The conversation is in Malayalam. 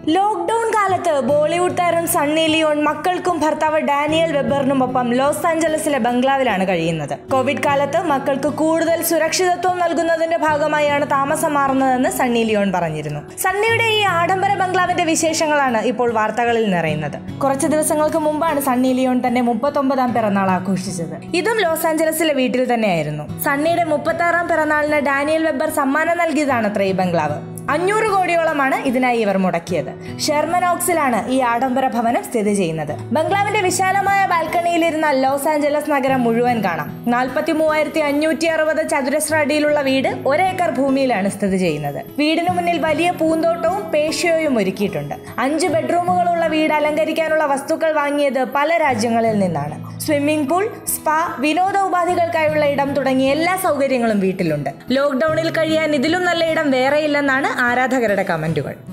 ലോക്ക്ഡൌൺ കാലത്ത് ബോളിവുഡ് താരം സണ്ണി ലിയോൺ മക്കൾക്കും ഭർത്താവ് ഡാനിയൽ വെബറിനുമൊപ്പം ലോസ് ആഞ്ചലസിലെ ബംഗ്ലാവിലാണ് കഴിയുന്നത് കോവിഡ് കാലത്ത് മക്കൾക്ക് കൂടുതൽ സുരക്ഷിതത്വം നൽകുന്നതിന്റെ ഭാഗമായാണ് താമസം മാറുന്നതെന്ന് സണ്ണി ലിയോൺ പറഞ്ഞിരുന്നു സണ്ണിയുടെ ഈ ആഡംബര ബംഗ്ലാവിന്റെ വിശേഷങ്ങളാണ് ഇപ്പോൾ വാർത്തകളിൽ നിറയുന്നത് കുറച്ച് ദിവസങ്ങൾക്ക് മുമ്പാണ് സണ്ണി ലിയോൺ തന്റെ മുപ്പത്തൊമ്പതാം പിറന്നാൾ ആഘോഷിച്ചത് ഇതും ലോസ് ആഞ്ചലസിലെ വീട്ടിൽ തന്നെയായിരുന്നു സണ്ണിയുടെ മുപ്പത്തി ആറാം പിറന്നാളിന് ഡാനിയൽ വെബർ സമ്മാനം നൽകിയതാണത്ര ഈ ബംഗ്ലാവ് അഞ്ഞൂറ് കോടിയോളമാണ് ഇതിനായി ഇവർ മുടക്കിയത് ഷെർമൻ ഓക്സിലാണ് ഈ ആഡംബര ഭവനം സ്ഥിതി ചെയ്യുന്നത് ബംഗ്ലാവിന്റെ വിശാലമായ ബാൽക്കണിയിലിരുന്ന ലോസ് ആഞ്ചലസ് നഗരം മുഴുവൻ കാണാം നാൽപ്പത്തി മൂവായിരത്തി അഞ്ഞൂറ്റി അറുപത് ചതുരശ്ര അടിയിലുള്ള വീട് ഒരേക്കർ ഭൂമിയിലാണ് സ്ഥിതി ചെയ്യുന്നത് വീടിന് മുന്നിൽ വലിയ പൂന്തോട്ടവും പേഷ്യോയും ഒരുക്കിയിട്ടുണ്ട് അഞ്ച് ബെഡ്റൂമുകളുള്ള വീട് അലങ്കരിക്കാനുള്ള വസ്തുക്കൾ വാങ്ങിയത് പല രാജ്യങ്ങളിൽ നിന്നാണ് സ്വിമ്മിംഗ് പൂൾ സ്പാ വിനോദ ഉപാധികൾക്കായുള്ള ഇടം തുടങ്ങിയ എല്ലാ സൗകര്യങ്ങളും വീട്ടിലുണ്ട് ലോക്ക്ഡൌണിൽ കഴിയാൻ ഇതിലും നല്ല ഇടം വേറെയില്ലെന്നാണ് ആരാധകരുടെ കമന്റുകൾ